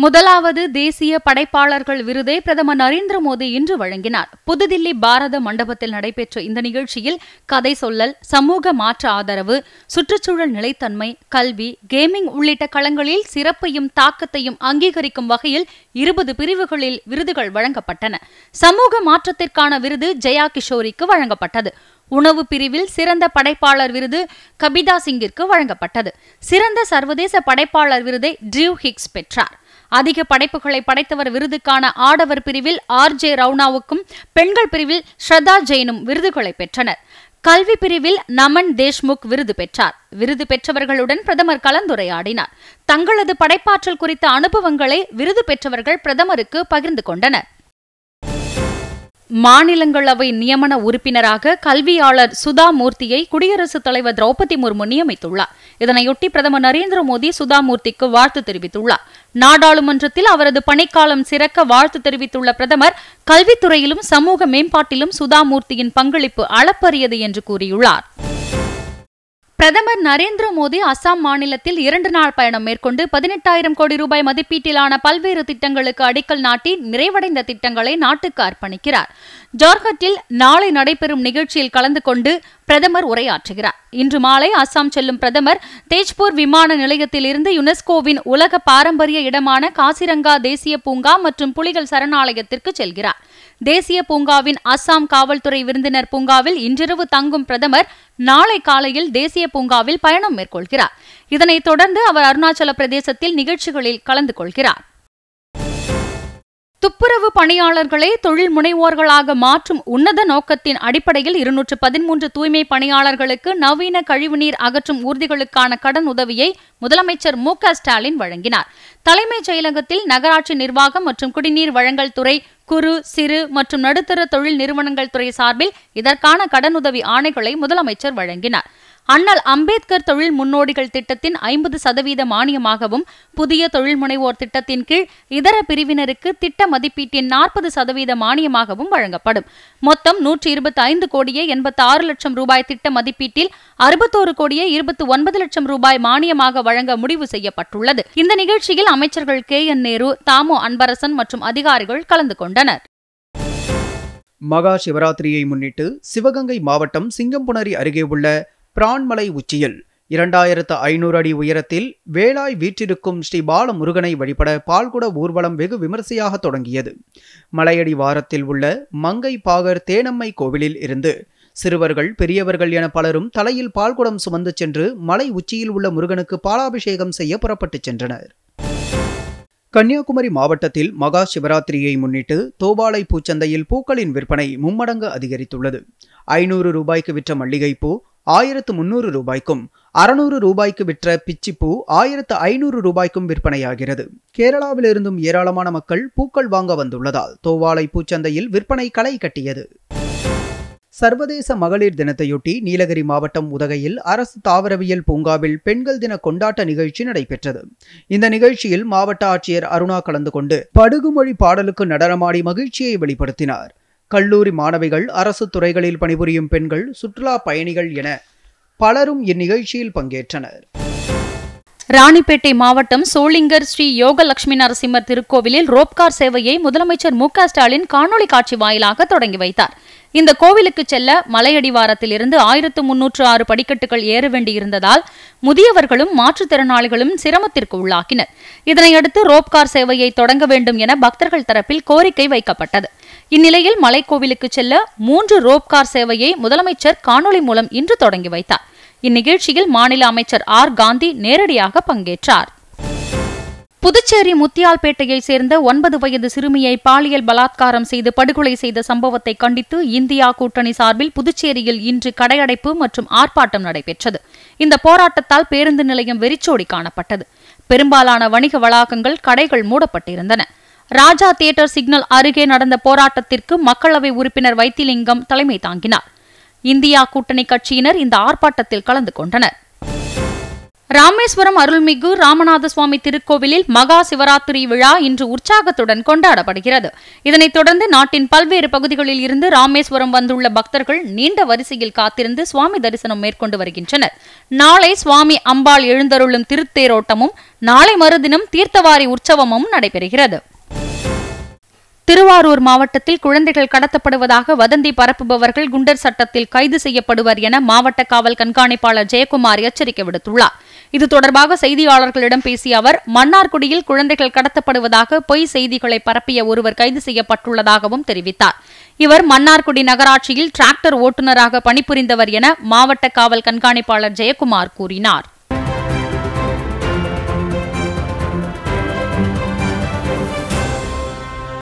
முதலாவது தேசிய படைப்பாளர்கள் விருதை பிரதமர் நரேந்திர மோடி இன்று வழங்கினார் புதுதில்லி பாரத மண்டபத்தில் நடைபெற்ற இந்த நிகழ்ச்சியில் கதை சொல்லல் சமூக மாற்ற ஆதரவு சுற்றுச்சூழல் நிலைத்தன்மை கல்வி கேமிங் உள்ளிட்ட களங்களில் சிறப்பையும் தாக்கத்தையும் அங்கீகரிக்கும் வகையில் இருபது பிரிவுகளில் விருதுகள் வழங்கப்பட்டன சமூக மாற்றத்திற்கான விருது ஜெயா கிஷோரிக்கு வழங்கப்பட்டது உணவு பிரிவில் சிறந்த படைப்பாளர் விருது கபிதா சிங்கிற்கு வழங்கப்பட்டது சிறந்த சர்வதேச படைப்பாளர் விருதை ட்ரியூ ஹிக்ஸ் பெற்றார் அதிக படைப்புகளை படைத்தவர் விருதுக்கான ஆடவர் பிரிவில் ஆர் ஜே ரவுனாவுக்கும் பெண்கள் பிரிவில் ஸ்ரதா ஜெயினும் விருதுகளை பெற்றனர் கல்வி பிரிவில் நமன் தேஷ்முக் விருது பெற்றார் விருது பெற்றவர்களுடன் பிரதமர் கலந்துரையாடினார் தங்களது படைப்பாற்றல் குறித்த அனுபவங்களை விருது பெற்றவர்கள் பிரதமருக்கு பகிர்ந்து கொண்டனர் மாநிலங்களவை நியமன உறுப்பினராக கல்வியாளர் சுதா மூர்த்தியை குடியரசுத் தலைவர் திரௌபதி முர்மு நியமித்துள்ளார் இதனையொட்டி பிரதமர் நரேந்திர மோடி சுதா மூர்த்திக்கு வாழ்த்து தெரிவித்துள்ளார் நாடாளுமன்றத்தில் அவரது பணிக்காலம் சிறக்க வாழ்த்து தெரிவித்துள்ள பிரதமர் கல்வித்துறையிலும் சமூக மேம்பாட்டிலும் சுதா மூர்த்தியின் பங்களிப்பு அளப்பரியது என்று கூறியுள்ளார் பிரதமர் நரேந்திர மோடி அசாம் மாநிலத்தில் இரண்டு நாள் பயணம் மேற்கொண்டு பதினெட்டாயிரம் கோடி ரூபாய் மதிப்பீட்டிலான பல்வேறு திட்டங்களுக்கு அடிக்கல் நாட்டி நிறைவடைந்த திட்டங்களை நாட்டுக்கு அர்ப்பணிக்கிறார் ஜார்ஹட்டில் நாளை நடைபெறும் நிகழ்ச்சியில் கலந்து கொண்டு பிரதமர் உரையாற்றுகிறார் இன்று மாலை அசாம் செல்லும் பிரதமர் தேஜ்பூர் விமான நிலையத்தில் இருந்து யுனெஸ்கோவின் உலக பாரம்பரிய இடமான காசிரங்கா தேசிய பூங்கா மற்றும் புலிகள் சரணாலயத்திற்கு செல்கிறார் தேசிய பூங்காவின் அஸ்ஸாம் காவல்துறை விருந்தினர் பூங்காவில் இன்றிரவு தங்கும் பிரதமர் நாளை காலையில் தேசிய பூங்காவில் பயணம் மேற்கொள்கிறார் இதனைத் தொடர்ந்து அவர் அருணாச்சல பிரதேசத்தில் நிகழ்ச்சிகளில் கலந்து கொள்கிறார் துப்புரவு பணியாளர்களை தொழில் முனைவோர்களாக மாற்றும் உன்னத நோக்கத்தின் அடிப்படையில் இருநூற்று பதிமூன்று தூய்மை பணியாளர்களுக்கு நவீன கழிவுநீர் அகற்றும் ஊர்திகளுக்கான கடன் உதவியை முதலமைச்சர் மு ஸ்டாலின் வழங்கினார் தலைமைச் செயலகத்தில் நகராட்சி நிர்வாகம் மற்றும் குடிநீர் வழங்கல் துறை குறு சிறு மற்றும் நடுத்தர தொழில் நிறுவனங்கள் துறை சார்பில் இதற்கான கடனுதவி ஆணைகளை முதலமைச்சர் வழங்கினார் அண்ணல் அம்பேத்கர் தொழில் முன்னோடிகள் திட்டத்தின் ஐம்பது சதவீத மானியமாகவும் புதிய தொழில் முனைவோர் திட்டத்தின் கீழ் இதர பிரிவினருக்கு திட்ட மதிப்பீட்டின் நாற்பது சதவீத மானியமாகவும் வழங்கப்படும் மொத்தம் நூற்றி இருபத்தி ஐந்து கோடியே எண்பத்தி ஆறு லட்சம் ரூபாய் திட்ட மதிப்பீட்டில் அறுபத்தோரு கோடியே இருபத்தி ஒன்பது லட்சம் ரூபாய் மானியமாக வழங்க முடிவு செய்யப்பட்டுள்ளது இந்த நிகழ்ச்சியில் அமைச்சர்கள் கே என் நேரு தாமோ அன்பரசன் மற்றும் அதிகாரிகள் கலந்து கொண்டனர் மகா சிவராத்திரியை முன்னிட்டு சிவகங்கை மாவட்டம் சிங்கம்புணரி அருகே உள்ள பிரான்மலை உச்சியில் இரண்டாயிரத்து ஐநூறு அடி உயரத்தில் வேலாய் வீற்றிருக்கும் ஸ்ரீ பாலமுருகனை வழிபட பால்குட ஊர்வலம் வெகு விமரிசையாக தொடங்கியது மலையடி வாரத்தில் உள்ள மங்கை பாகர் தேனம்மை கோவிலில் இருந்து சிறுவர்கள் பெரியவர்கள் என பலரும் தலையில் பால்குடம் சுமந்து சென்று மலை உச்சியில் உள்ள முருகனுக்கு பாலாபிஷேகம் செய்ய புறப்பட்டுச் சென்றனர் கன்னியாகுமரி மாவட்டத்தில் மகா சிவராத்திரியை முன்னிட்டு தோபாலை பூச்சந்தையில் பூக்களின் விற்பனை மும்மடங்கு அதிகரித்துள்ளது ஐநூறு ரூபாய்க்கு விற்ற மல்லிகைப்பூ ஆயிரத்து முன்னூறு ரூபாய்க்கும் அறுநூறு ரூபாய்க்கு விற்ற பிச்சிப்பூ ஆயிரத்து ஐநூறு ரூபாய்க்கும் விற்பனையாகிறது கேரளாவிலிருந்தும் ஏராளமான மக்கள் பூக்கள் வாங்க வந்துள்ளதால் தோவாளை பூச்சந்தையில் விற்பனை களை கட்டியது சர்வதேச மகளிர் தினத்தையொட்டி நீலகிரி மாவட்டம் உதகையில் அரசு தாவரவியல் பூங்காவில் பெண்கள் தின கொண்டாட்ட நிகழ்ச்சி நடைபெற்றது இந்த நிகழ்ச்சியில் மாவட்ட ஆட்சியர் அருணா கலந்து கொண்டு படுகுமொழி பாடலுக்கு நடனமாடி மகிழ்ச்சியை வெளிப்படுத்தினார் கல்லூரி மாணவிகள் அரசு துறைகளில் பணிபுரியும் பெண்கள் சுற்றுலா பயணிகள் என பலரும் இந்நிகழ்ச்சியில் பங்கேற்றனர் ராணிப்பேட்டை மாவட்டம் சோளிங்கர் ஸ்ரீ யோக லட்சுமி நரசிம்மர் திருக்கோவிலில் ரோப்கார் சேவையை முதலமைச்சர் மு ஸ்டாலின் காணொலி காட்சி வாயிலாக தொடங்கி வைத்தார் இந்த கோவிலுக்கு செல்ல மலையடிவாரத்தில் இருந்து ஆயிரத்து முன்னூற்று ஆறு படிக்கட்டுகள் ஏற வேண்டியிருந்ததால் முதியவர்களும் மாற்றுத்திறனாளிகளும் சிரமத்திற்கு உள்ளாக்கினர் இதனையடுத்து ரோப்கார் சேவையை தொடங்க வேண்டும் என பக்தர்கள் தரப்பில் கோரிக்கை வைக்கப்பட்டது இந்நிலையில் மலைக்கோவிலுக்கு செல்ல மூன்று ரோப்கார் சேவையை முதலமைச்சர் காணொலி மூலம் இன்று தொடங்கி வைத்தார் இந்நிகழ்ச்சியில் மாநில அமைச்சர் ஆர் காந்தி நேரடியாக பங்கேற்றார் புதுச்சேரி முத்தியால்பேட்டையை சேர்ந்த ஒன்பது வயது சிறுமியை பாலியல் பலாத்காரம் செய்து படுகொலை செய்த சம்பவத்தை கண்டித்து இந்தியா கூட்டணி சார்பில் புதுச்சேரியில் இன்று கடையடைப்பு மற்றும் ஆர்ப்பாட்டம் நடைபெற்றது இந்த போராட்டத்தால் பேருந்து நிலையம் வெறிச்சோடி காணப்பட்டது பெரும்பாலான வணிக வளாகங்கள் கடைகள் மூடப்பட்டிருந்தன ராஜா தியேட்டர் சிக்னல் அருகே நடந்த போராட்டத்திற்கு மக்களவை உறுப்பினர் வைத்திலிங்கம் தலைமை தாங்கினார் இந்தியா கூட்டணி கட்சியினர் இந்த ஆர்ப்பாட்டத்தில் கலந்து கொண்டனர் ராமேஸ்வரம் அருள்மிகு ராமநாத சுவாமி திருக்கோவிலில் மகா சிவராத்திரி விழா இன்று உற்சாகத்துடன் கொண்டாடப்படுகிறது இதனைத் தொடர்ந்து நாட்டின் பல்வேறு பகுதிகளில் இருந்து ராமேஸ்வரம் வந்துள்ள பக்தர்கள் நீண்ட வரிசையில் காத்திருந்து சுவாமி தரிசனம் மேற்கொண்டு வருகின்றனர் நாளை சுவாமி அம்பாள் எழுந்தருளும் திருத்தேரோட்டமும் நாளை மறுதினம் தீர்த்தவாரி உற்சவமும் நடைபெறுகிறது திருவாரூர் மாவட்டத்தில் குழந்தைகள் கடத்தப்படுவதாக வதந்தி பரப்புபவர்கள் குண்டர் சட்டத்தில் கைது செய்யப்படுவர் என மாவட்ட காவல் கண்காணிப்பாளர் ஜெயக்குமார் எச்சரிக்கை விடுத்துள்ளார் இது தொடர்பாக செய்தியாளர்களிடம் பேசிய அவர் மன்னார்குடியில் குழந்தைகள் கடத்தப்படுவதாக பொய் செய்திகளை பரப்பிய ஒருவர் கைது செய்யப்பட்டுள்ளதாகவும் தெரிவித்தார் இவர் மன்னார்குடி நகராட்சியில் டிராக்டர் ஓட்டுநராக பணிபுரிந்தவர் என மாவட்ட காவல் கண்காணிப்பாளர் ஜெயக்குமார் கூறினார்